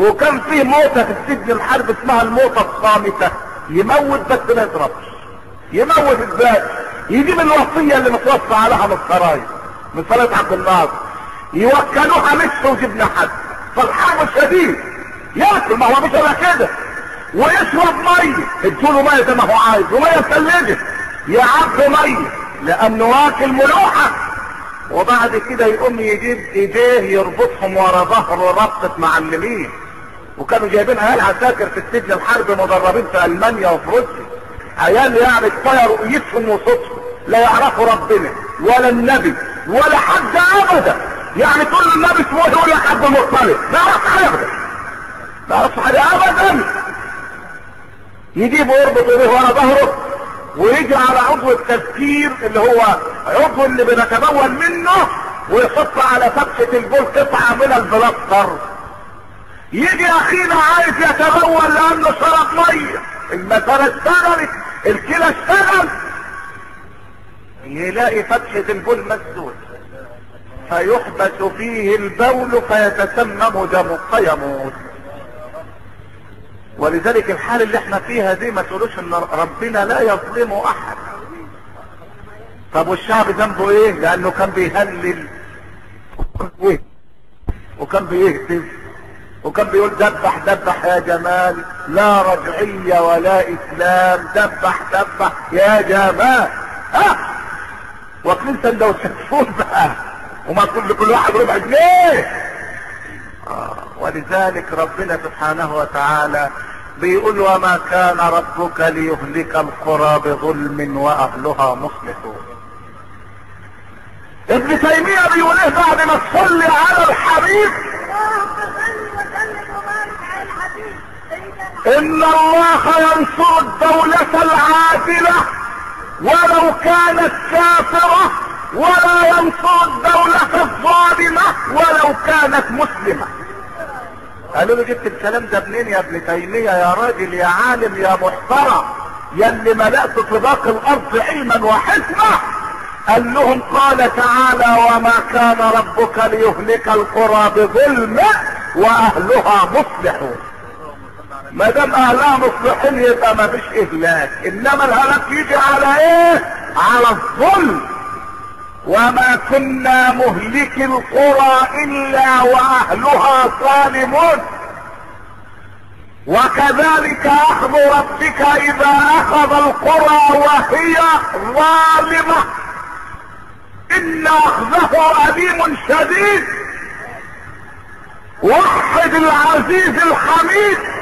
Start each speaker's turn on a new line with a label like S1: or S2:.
S1: وكان فيه موتة في السجن الحرب اسمها الموتة الصامتة يموت بس ما يضربش يموت ازاي يجيب الوصية اللي متوصى عليها من السرايا من صلاة عبد الناصر يوكلوها مش وجبنا حد فالحرب شديد ياكل ما هو مش الا كده ويشرب ميه ادوله ميه زي ما هو عايز وميه ثلجه يعبي ميه لانه واكل ملوحه وبعد كده يقوم يجيب ايديه يربطهم ورا ظهره ربطة معلمين وكانوا جايبين عيال عساكر في السجن الحرب مدربين في المانيا وفي روسيا عيال يعني كفايه رؤيتهم وصوتهم لا يعرفوا ربنا ولا النبي ولا حد ابدا يعني تقول له النبي اسمه يقول لك حد مختلف ما يعرفش حاجه ابدا ما يعرفش حاجه ابدا يجيبه يربط ايديه ورا ظهره ويجي على عضو التذكير اللي هو عضو اللي بنتبول منه ويحط على فتحة البول قطعة من البلاستر يجي اخينا عايز يتبول لانه شرب مية المسارة اشتغلت الكلى اشتغل يلاقي فتحة البول مسدود فيحبس فيه البول فيتسمم دمه فيموت ولذلك الحال اللي احنا فيها دي ما تقولوش ان ربنا لا يظلم احد طب والشعب ذنبه ايه لانه كان بيهلل وكان بيهتف وكان بيقول دبح دبح يا جمال لا رجعية ولا اسلام دبح دبح يا جمال ها واكلين سندوتشات فول بقى وما كل كل واحد ربع جنيه آه ولذلك ربنا سبحانه وتعالى بيقول وما كان ربك ليهلك القرى بظلم واهلها مصلحون ابن تيمية بيقول ايه بعد ما تصلي على الحبيب ان الله ينصر الدولة العادلة ولو كانت كافرة ولا ينصر الدولة الظالمة ولو كانت مسلمة قالوا له جبت الكلام ده منين يا ابن تيمية يا راجل يا عالم يا محترم يا اللي ملأت طباق الارض علما وحكمة قال لهم قال تعالى وما كان ربك ليهلك القرى بظلم واهلها مصلحون ما دام اهلها مصلحين يبقى ما فيش اهلاك انما الهلاك يجي على ايه على الظلم وما كنا مهلك القرى الا واهلها ظالمون وكذلك اخذ ربك اذا اخذ القرى وهي ظالمة ان اخذه اليم شديد وحد العزيز الحميد